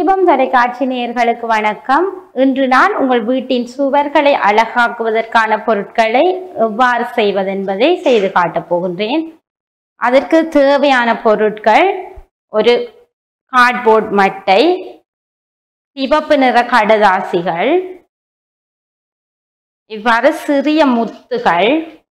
தீபம் தொலைக்காட்சி நேயர்களுக்கு வணக்கம் இன்று நான் உங்கள் வீட்டின் சுவர்களை அழகாக்குவதற்கான பொருட்களை எவ்வாறு செய்வதென்பதை செய்து காட்டப் போகின்றேன் அதற்கு தேவையான பொருட்கள் ஒரு கார்ட்போர்ட் மட்டை சிவப்பு நிற கடதாசிகள் இவ்வாறு சிறிய முத்துகள்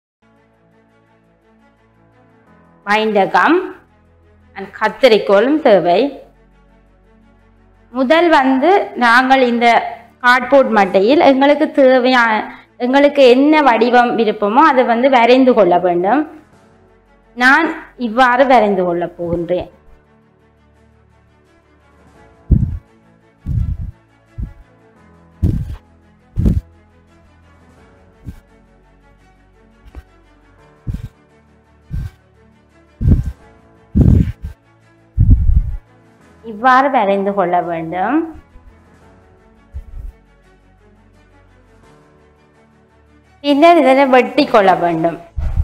வைண்டகம் அண்ட் கத்திரிக்கோலும் தேவை முதல் வந்து நாங்கள் இந்த கார்ட்போர்ட் மட்டையில் எங்களுக்கு தேவையான எங்களுக்கு என்ன வடிவம் விருப்பமோ அதை வந்து வரைந்து கொள்ள வேண்டும் நான் இவ்வாறு வரைந்து கொள்ளப் போகின்றேன் இவ்வாறு வரைந்து கொள்ள வேண்டும் பின்னர் இதனை வெட்டி கொள்ள வேண்டும்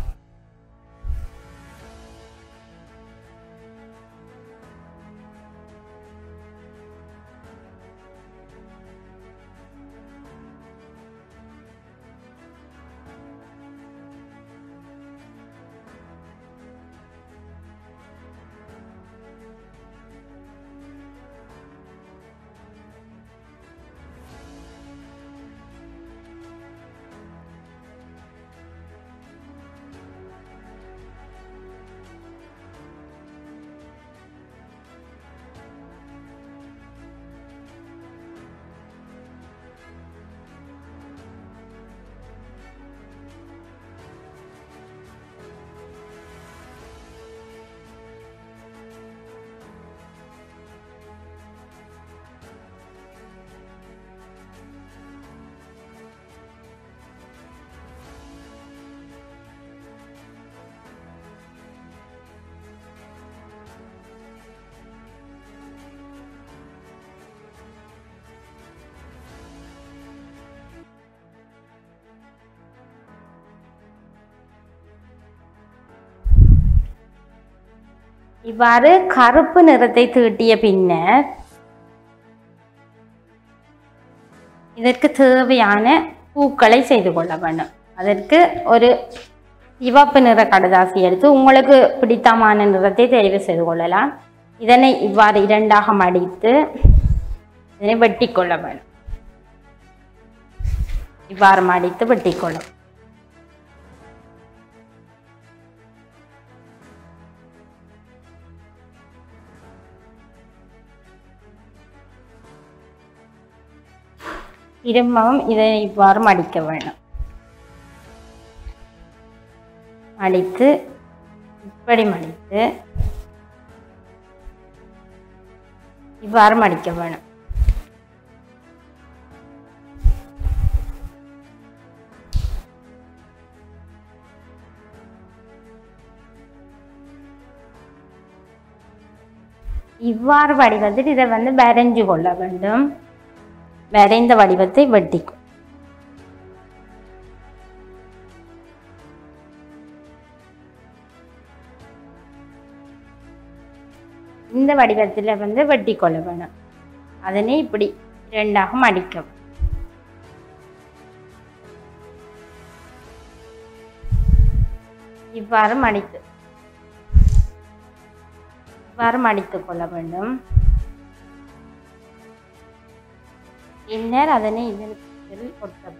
இவ்வாறு கருப்பு நிறத்தை தீட்டிய பின்னர் இதற்கு தேவையான பூக்களை செய்து கொள்ள வேண்டும் அதற்கு ஒரு சிவப்பு நிற கடதாசி எடுத்து உங்களுக்கு பிடித்தமான நிறத்தை தெரிவு செய்து கொள்ளலாம் இதனை இவ்வாறு இரண்டாக மடித்து இதனை வெட்டி கொள்ள வேண்டும் இவ்வாறு மடித்து வெட்டி கொள்ளும் திரும்பவும் இதை இவ்வாறு மடிக்க வேண்டும் மடித்து இப்படி மடித்து இவ்வாறு மடிக்க வேணும் இவ்வாறு வடிவத்தில் இதை வந்து வரைஞ்சு கொள்ள வேண்டும் வரைந்த வடிவத்தை வெட்டிக்கும் இந்த வடிவத்தில் வந்து வெட்டி கொள்ள வேணும் அதனை இப்படி இரண்டாக மடிக்கும் இவ்வாறு மடித்து இவ்வாறு மடித்து கொள்ள வேண்டும் பின்னர் அதனை இதற்கு கொடுக்க வேண்டும்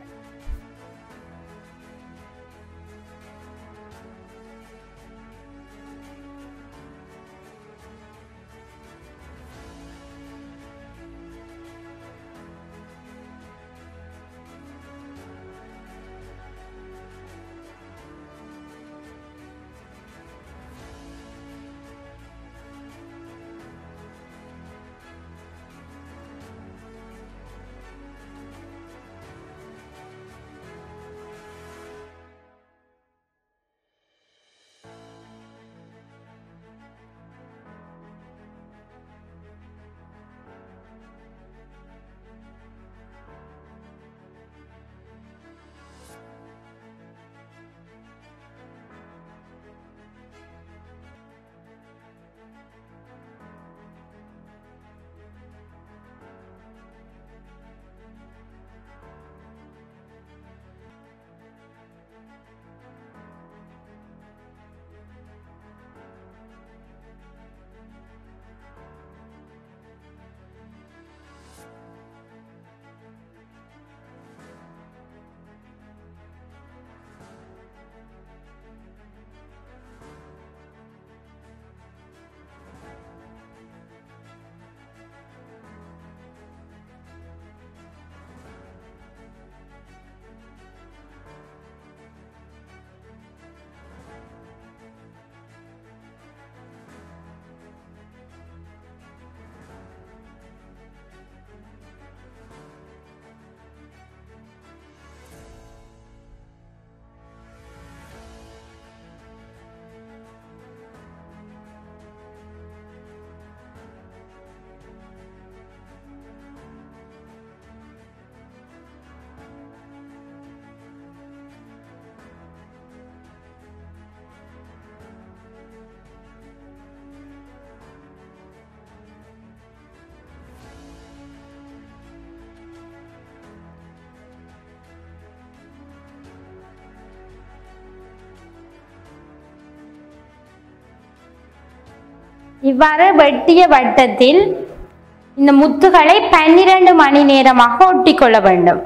இவ்வாறு வெட்டிய வட்டத்தில் இந்த முத்துகளை பன்னிரண்டு மணி நேரமாக ஒட்டிக்கொள்ள வேண்டும்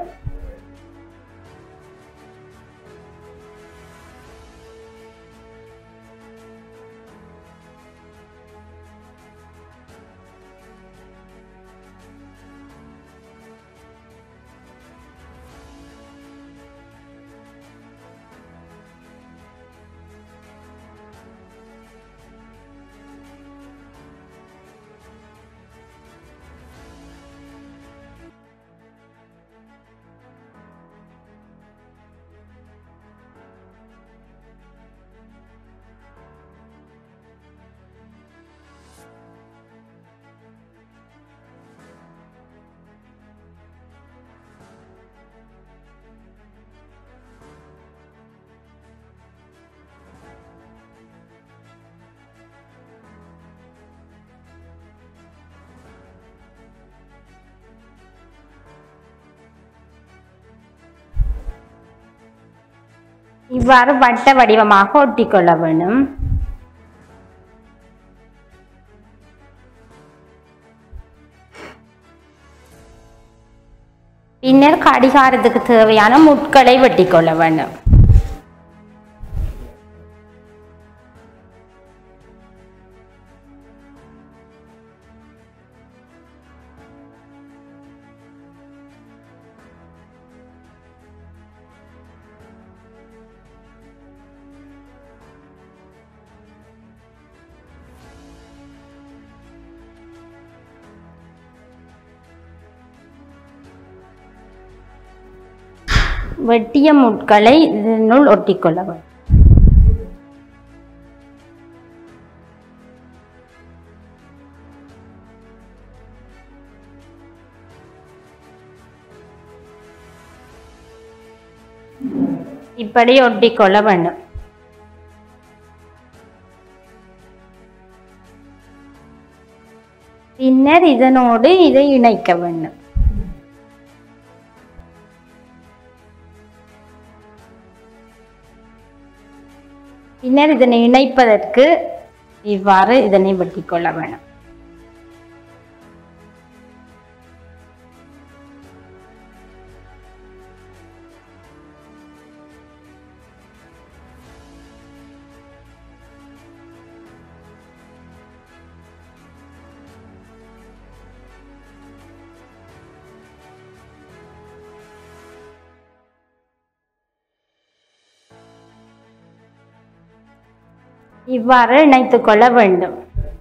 இவ்வாறு வட்ட வடிவமாக ஒட்டிக்கொள்ள வேண்டும் பின்னர் கடிகாரத்துக்கு தேவையான முட்களை வெட்டிக்கொள்ள வேண்டும் வெட்டிய முட்களை இதனுள் ஒட்டிக்கொள்ள வேண்டும் இப்படி ஒட்டிக்கொள்ள வேண்டும் பின்னர் இதனோடு இதை இணைக்க வேண்டும் பின்னர் இதனை இணைப்பதற்கு இவ்வாறு இதனை வெட்டிக்கொள்ள வேண்டும் இவ்வாறு இணைத்துக் கொள்ள வேண்டும்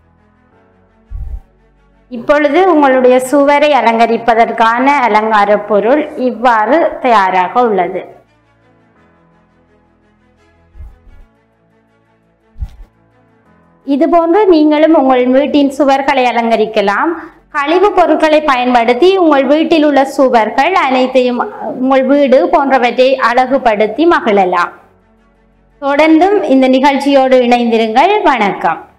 இப்பொழுது உங்களுடைய சுவரை அலங்கரிப்பதற்கான அலங்கார பொருள் இவ்வாறு தயாராக உள்ளது இதுபோன்று நீங்களும் உங்கள் வீட்டின் சுவர்களை அலங்கரிக்கலாம் கழிவு பொருட்களை பயன்படுத்தி உங்கள் வீட்டில் உள்ள சுவர்கள் அனைத்தையும் உங்கள் வீடு போன்றவற்றை அழகுபடுத்தி மகிழலாம் தொடர்ந்தும் இந்த நிகழ்ச்சியோடு இணைந்திருங்கள் வணக்கம்